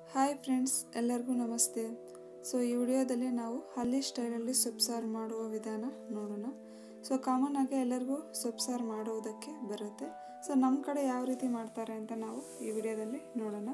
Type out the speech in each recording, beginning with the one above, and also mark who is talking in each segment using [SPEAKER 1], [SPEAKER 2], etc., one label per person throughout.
[SPEAKER 1] hi friends ಎಲ್ಲರಿಗೂ ನಮಸ್ತೆ so ಈ ವಿಡಿಯೋದಲ್ಲಿ ನಾವು ಹಳ್ಳಿ ಸ್ಟೈಲಲ್ಲಿ ಸೊಪ್ಪು ಸಾರು ಮಾಡುವ ವಿಧಾನ ನೋಡೋಣ ಸೊ ಕಾಮನ್ ಆಗಿ ಎಲ್ಲರಿಗೂ ಸೊಪ್ಪು ಸಾರು ಮಾಡುವುದಕ್ಕೆ ಬರುತ್ತೆ ಸೊ ನಮ್ಮ ಕಡೆ ಯಾವ ರೀತಿ ಮಾಡ್ತಾರೆ ಅಂತ ನಾವು ಈ ವಿಡಿಯೋದಲ್ಲಿ ನೋಡೋಣ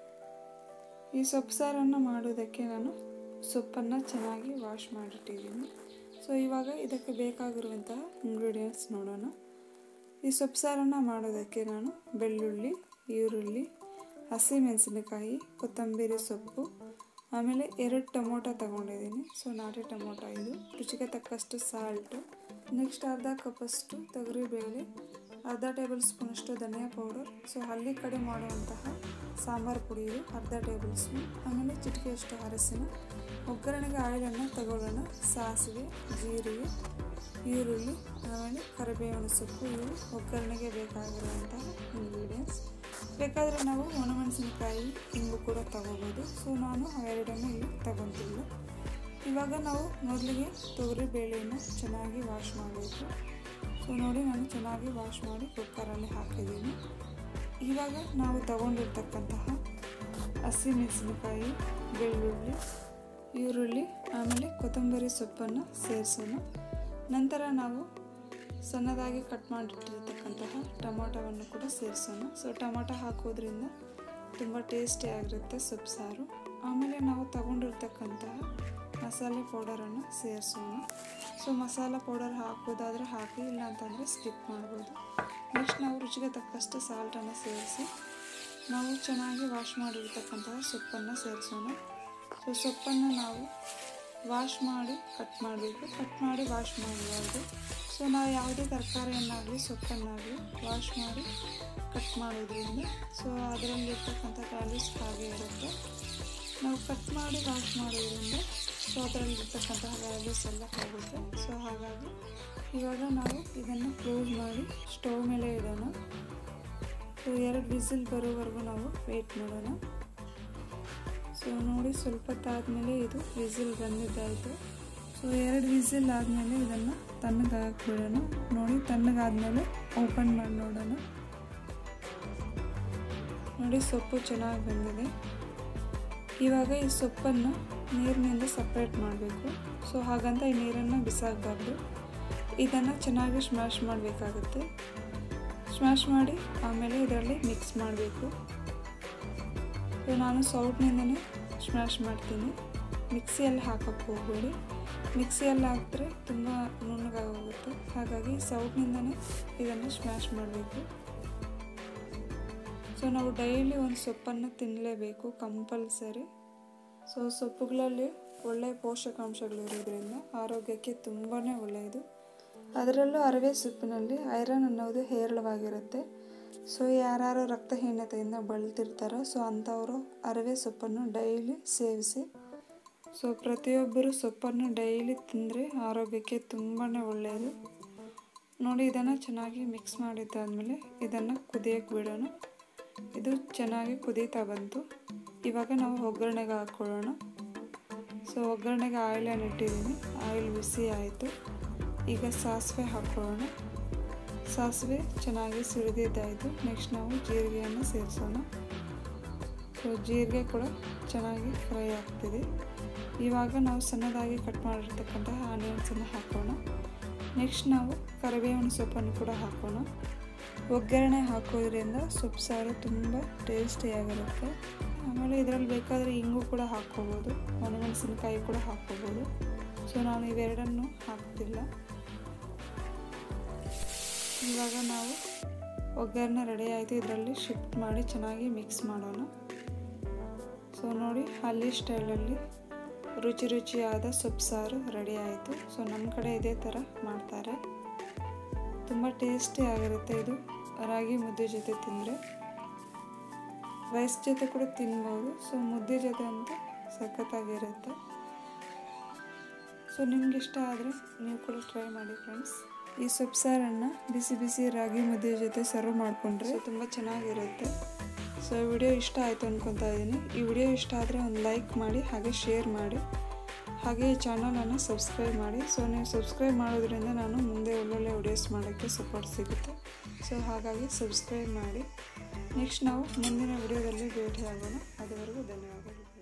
[SPEAKER 1] ಈ ಸೊಪ್ಪು ಸಾರನ್ನು ಮಾಡೋದಕ್ಕೆ ನಾನು ಸೊಪ್ಪನ್ನು ಚೆನ್ನಾಗಿ ವಾಶ್ ಮಾಡಿಟ್ಟಿದ್ದೀನಿ ಸೊ ಇವಾಗ ಇದಕ್ಕೆ ಬೇಕಾಗಿರುವಂತಹ ಇಂಗ್ರೀಡಿಯೆಂಟ್ಸ್ ನೋಡೋಣ ಈ ಸೊಪ್ಪು ಸಾರನ್ನು ಮಾಡೋದಕ್ಕೆ ನಾನು ಬೆಳ್ಳುಳ್ಳಿ ಈರುಳ್ಳಿ ಹಸಿಮೆಣಸಿನಕಾಯಿ ಕೊತ್ತಂಬರಿ ಸೊಪ್ಪು ಆಮೇಲೆ ಎರಡು ಟೊಮೊಟೊ ತಗೊಂಡಿದ್ದೀನಿ ಸೊ ನಾಟಿ ಟೊಮೊಟೊ ಇದು ರುಚಿಗೆ ತಕ್ಕಷ್ಟು ಸಾಲ್ಟು ನೆಕ್ಸ್ಟ್ ಅರ್ಧ ಕಪ್ಪಷ್ಟು ತೊಗರಿಬೇಳೆ ಅರ್ಧ ಟೇಬಲ್ ಸ್ಪೂನಷ್ಟು ಧನಿಯಾ ಪೌಡರ್ ಸೊ ಹಳ್ಳಿ ಕಡೆ ಮಾಡುವಂತಹ ಸಾಂಬಾರು ಪುಡಿ ಇದು ಅರ್ಧ ಟೇಬಲ್ ಸ್ಪೂನ್ ಆಮೇಲೆ ಚಿಟಿಕೆಯಷ್ಟು ಅರಸಿನ ಒಗ್ಗರಣೆಗೆ ಆಯಿಲನ್ನು ತಗೊಳ್ಳೋಣ ಸಾಸಿವೆ ಜೀರಿಗೆ ಈರುಳ್ಳಿ ಆಮೇಲೆ ಕರಿಬೇವಿನ ಸೊಪ್ಪು ಇವು ಒಗ್ಗರಣೆಗೆ ಬೇಕಾಗಿರುವಂತಹ ಇಂಗ್ರೀಡಿಯೆಂಟ್ಸ್ ಬೇಕಾದರೆ ನಾವು ಒಣಮೆಣಸಿನಕಾಯಿ ಹಿಂಗು ಕೂಡ ತಗೋಬೋದು ಸೊ ನಾನು ಅವೆರಡನ್ನು ಇಲ್ಲಿ ತಗೊತಿಲ್ಲ ಇವಾಗ ನಾವು ಮೊದಲಿಗೆ ತೊಗರಿ ಬೇಳೆಯನ್ನು ಚೆನ್ನಾಗಿ ವಾಶ್ ಮಾಡಬೇಕು ಸೊ ನೋಡಿ ನಾನು ಚೆನ್ನಾಗಿ ವಾಶ್ ಮಾಡಿ ಕುಕ್ಕರಲ್ಲಿ ಹಾಕಿದ್ದೀನಿ ಇವಾಗ ನಾವು ತಗೊಂಡಿರ್ತಕ್ಕಂತಹ ಹಸಿಮೆಣಸಿನಕಾಯಿ ಬೆಳ್ಳುಳ್ಳಿ ಈರುಳ್ಳಿ ಆಮೇಲೆ ಕೊತ್ತಂಬರಿ ಸೊಪ್ಪನ್ನು ಸೇರಿಸೋಣ ನಂತರ ನಾವು ಸಣ್ಣದಾಗಿ ಕಟ್ ಮಾಡಿಟ್ಟಿರ್ತಕ್ಕಂತಹ ಟೊಮೊಟೊವನ್ನು ಕೂಡ ಸೇರಿಸೋಣ ಸೊ ಟೊಮೊಟೊ ಹಾಕೋದ್ರಿಂದ ತುಂಬ ಟೇಸ್ಟಿ ಆಗಿರುತ್ತೆ ಸೊಪ್ಪು ಸಾರು ಆಮೇಲೆ ನಾವು ತಗೊಂಡಿರ್ತಕ್ಕಂತಹ ಮಸಾಲೆ ಪೌಡರನ್ನು ಸೇರಿಸೋಣ ಸೊ ಮಸಾಲ ಪೌಡರ್ ಹಾಕೋದಾದರೆ ಹಾಕಿ ಇಲ್ಲ ಅಂತಂದರೆ ಸ್ಕಿಪ್ ಮಾಡ್ಬೋದು ನೆಕ್ಸ್ಟ್ ನಾವು ರುಚಿಗೆ ತಕ್ಕಷ್ಟು ಸಾಲ್ಟನ್ನು ಸೇರಿಸಿ ನಾವು ಚೆನ್ನಾಗಿ ವಾಶ್ ಮಾಡಿರ್ತಕ್ಕಂತಹ ಸೊಪ್ಪನ್ನು ಸೇರಿಸೋಣ ಸೊ ಸೊಪ್ಪನ್ನು ನಾವು ವಾಶ್ ಮಾಡಿ ಕಟ್ ಮಾಡಬೇಕು ಕಟ್ ಮಾಡಿ ವಾಶ್ ಮಾಡಬಾರ್ದು ಸೊ ನಾವು ಯಾವುದೇ ತರಕಾರಿಯನ್ನಾಗಲಿ ಸೊಪ್ಪನ್ನಾಗಲಿ ವಾಶ್ ಮಾಡಿ ಕಟ್ ಮಾಡೋದ್ರಿಂದ ಸೊ ಅದರಲ್ಲಿರ್ತಕ್ಕಂಥ ಕ್ಯಾಲರೀಸ್ ಹಾಗೆ ಇರುತ್ತೆ ನಾವು ಕಟ್ ಮಾಡಿ ವಾಶ್ ಮಾಡೋದ್ರಿಂದ ಸೊ ಅದರಲ್ಲಿರ್ತಕ್ಕಂತಹ ವ್ಯಾಲ್ಯೂಸ್ ಎಲ್ಲ ಹೋಗುತ್ತೆ ಸೊ ಹಾಗಾಗಿ ಇವಾಗ ನಾವು ಇದನ್ನು ಕ್ಲೋಸ್ ಮಾಡಿ ಸ್ಟವ್ ಮೇಲೆ ಇಡೋಣ ಸೊ ಎರಡು ವಿಸಿಲ್ ಬರೋವರೆಗೂ ನಾವು ವೆಯ್ಟ್ ಮಾಡೋಣ ಸೊ ನೋಡಿ ಸ್ವಲ್ಪ ಹೊತ್ತಾದಮೇಲೆ ಇದು ವಿಸಿಲ್ ಬಂದಿದ್ದಾಯಿತು ಸೊ ಎರಡು ವಿಸಿಲ್ ಆದಮೇಲೆ ಇದನ್ನು ತಣ್ಣಗಾಕ್ಬಿಡೋಣ ನೋಡಿ ತಣ್ಣಗಾದ್ಮೇಲೆ ಓಪನ್ ಮಾಡಿ ನೋಡೋಣ ನೋಡಿ ಸೊಪ್ಪು ಚೆನ್ನಾಗಿ ಬಂದಿದೆ ಇವಾಗ ಈ ಸೊಪ್ಪನ್ನು ನೀರಿನಿಂದ ಸಪ್ರೇಟ್ ಮಾಡಬೇಕು ಸೊ ಹಾಗಂತ ಈ ನೀರನ್ನು ಬಿಸಾಕಬಾರ್ದು ಇದನ್ನು ಚೆನ್ನಾಗಿ ಸ್ಮ್ಯಾಶ್ ಮಾಡಬೇಕಾಗುತ್ತೆ ಸ್ಮ್ಯಾಶ್ ಮಾಡಿ ಆಮೇಲೆ ಇದರಲ್ಲಿ ಮಿಕ್ಸ್ ಮಾಡಬೇಕು ಸೊ ನಾನು ಸೌಟ್ನಿಂದನೇ ಸ್ಮ್ಯಾಶ್ ಮಾಡ್ತೀನಿ ಮಿಕ್ಸಿಯಲ್ಲಿ ಹಾಕೋಕ್ಕೆ ಹೋಗಬೇಡಿ ಮಿಕ್ಸಿಯಲ್ಲಿ ಹಾಕಿದ್ರೆ ತುಂಬ ನುಣ್ಣಗಾಗೋಗುತ್ತೆ ಹಾಗಾಗಿ ಸೌಟ್ನಿಂದನೇ ಇದನ್ನು ಸ್ಮ್ಯಾಶ್ ಮಾಡಬೇಕು ಸೊ ನಾವು ಡೈಲಿ ಒಂದು ಸೊಪ್ಪನ್ನು ತಿನ್ನಲೇಬೇಕು ಕಂಪಲ್ಸರಿ ಸೊ ಸೊಪ್ಪುಗಳಲ್ಲಿ ಒಳ್ಳೆಯ ಪೋಷಕಾಂಶಗಳಿರೋದ್ರಿಂದ ಆರೋಗ್ಯಕ್ಕೆ ತುಂಬಾ ಒಳ್ಳೆಯದು ಅದರಲ್ಲೂ ಅರವೆ ಸೊಪ್ಪಿನಲ್ಲಿ ಐರನ್ ಅನ್ನೋದು ಹೇರಳವಾಗಿರುತ್ತೆ ಸೊ ಯಾರು ರಕ್ತಹೀನತೆಯಿಂದ ಬಳಲ್ತಿರ್ತಾರೋ ಸೊ ಅಂಥವರು ಅರವೆ ಸೊಪ್ಪನ್ನು ಡೈಲಿ ಸೇವಿಸಿ ಸೊ ಪ್ರತಿಯೊಬ್ಬರು ಸೊಪ್ಪನ್ನು ಡೈಲಿ ತಿಂದರೆ ಆರೋಗ್ಯಕ್ಕೆ ತುಂಬಾ ಒಳ್ಳೆಯದು ನೋಡಿ ಇದನ್ನು ಚೆನ್ನಾಗಿ ಮಿಕ್ಸ್ ಮಾಡಿದ್ದಾದಮೇಲೆ ಇದನ್ನು ಕುದಿಯೋಕ್ಕೆ ಬಿಡೋಣ ಇದು ಚೆನ್ನಾಗಿ ಕುದೀತಾ ಬಂತು ಇವಾಗ ನಾವು ಒಗ್ಗರಣೆಗೆ ಹಾಕ್ಕೊಳ್ಳೋಣ ಸೊ ಒಗ್ಗರಣೆಗೆ ಆಯಿಲನ್ನು ಇಟ್ಟಿದ್ದೀನಿ ಆಯಿಲ್ ಬಿಸಿ ಆಯಿತು ಈಗ ಸಾಸಿವೆ ಹಾಕ್ಕೊಳ್ಳೋಣ ಸಾಸಿವೆ ಚೆನ್ನಾಗಿ ಸಿಡಿದಿದ್ದಾಯಿತು ನೆಕ್ಸ್ಟ್ ನಾವು ಜೀರಿಗೆಯನ್ನು ಸೇರಿಸೋಣ ಸೊ ಜೀರಿಗೆ ಕೂಡ ಚೆನ್ನಾಗಿ ಫ್ರೈ ಆಗ್ತಿದೆ ಇವಾಗ ನಾವು ಸಣ್ಣದಾಗಿ ಕಟ್ ಮಾಡಿರ್ತಕ್ಕಂತಹ ಆನಿಯನ್ಸನ್ನು ಹಾಕೋಣ ನೆಕ್ಸ್ಟ್ ನಾವು ಕರಿಬೇವಿನ ಸೊಪ್ಪನ್ನು ಕೂಡ ಹಾಕೋಣ ಒಗ್ಗರಣೆ ಹಾಕೋದ್ರಿಂದ ಸೊಪ್ಪು ಸಾರು ತುಂಬ ಟೇಸ್ಟಿಯಾಗಿರುತ್ತೆ ಆಮೇಲೆ ಇದರಲ್ಲಿ ಬೇಕಾದರೆ ಇಂಗು ಕೂಡ ಹಾಕ್ಕೋಬೋದು ಒಣಮೆಣಸಿನಕಾಯಿ ಕೂಡ ಹಾಕ್ಕೋಬೋದು ಸೊ ನಾನು ಇವೆರಡನ್ನು ಹಾಕ್ತಿಲ್ಲ ಇವಾಗ ನಾವು ಒಗ್ಗರಣೆ ರೆಡಿ ಆಯಿತು ಇದರಲ್ಲಿ ಶಿಫ್ಟ್ ಮಾಡಿ ಚೆನ್ನಾಗಿ ಮಿಕ್ಸ್ ಮಾಡೋಣ ಸೊ ನೋಡಿ ಹಳ್ಳಿ ಸ್ಟೈಲಲ್ಲಿ ರುಚಿ ರುಚಿಯಾದ ಸೊಪ್ಪು ಸಾರು ರೆಡಿ ಆಯಿತು ಸೊ ನಮ್ಮ ಕಡೆ ಇದೇ ಥರ ಮಾಡ್ತಾರೆ ತುಂಬ ಟೇಸ್ಟಿ ಆಗಿರುತ್ತೆ ಇದು ರಾಗಿ ಮುದ್ದೆ ಜೊತೆ ತಿಂದರೆ ರೈಸ್ ಜೊತೆ ಕೂಡ ತಿನ್ಬೋದು ಸೊ ಮುದ್ದೆ ಜೊತೆ ಅಂತೂ ಸಖತ್ತಾಗಿರುತ್ತೆ ಸೊ ನಿಮ್ಗೆ ಇಷ್ಟ ಆದರೆ ನೀವು ಕೂಡ ಟ್ರೈ ಮಾಡಿ ಫ್ರೆಂಡ್ಸ್ ಈ ಸೊಪ್ಪು ಸಾರನ್ನು ಬಿಸಿ ಬಿಸಿ ರಾಗಿ ಮುದ್ದೆ ಜೊತೆ ಸರ್ವ್ ಮಾಡಿಕೊಂಡ್ರೆ ತುಂಬ ಚೆನ್ನಾಗಿರುತ್ತೆ ಸೊ ಈ ವಿಡಿಯೋ ಇಷ್ಟ ಆಯಿತು ಅಂದ್ಕೊತಾ ಇದ್ದೀನಿ ಈ ವಿಡಿಯೋ ಇಷ್ಟ ಆದರೆ ಒಂದು ಲೈಕ್ ಮಾಡಿ ಹಾಗೆ ಶೇರ್ ಮಾಡಿ ಹಾಗೆ ಈ ಚಾನಲನ್ನು ಸಬ್ಸ್ಕ್ರೈಬ್ ಮಾಡಿ ಸೊ ನೀವು ಸಬ್ಸ್ಕ್ರೈಬ್ ಮಾಡೋದ್ರಿಂದ ನಾನು ಮುಂದೆ ಒಳ್ಳೊಳ್ಳೆ ವಿಡಿಯೋಸ್ ಮಾಡೋಕ್ಕೆ ಸಪೋರ್ಟ್ ಸಿಗುತ್ತೆ ಸೊ ಹಾಗಾಗಿ ಸಬ್ಸ್ಕ್ರೈಬ್ ಮಾಡಿ ನೆಕ್ಸ್ಟ್ ನಾವು ಮುಂದಿನ ವಿಡಿಯೋದಲ್ಲಿ ಭೇಟಿ ಆಗೋಣ ಅದುವರೆಗೂ ಧನ್ಯವಾದಗಳು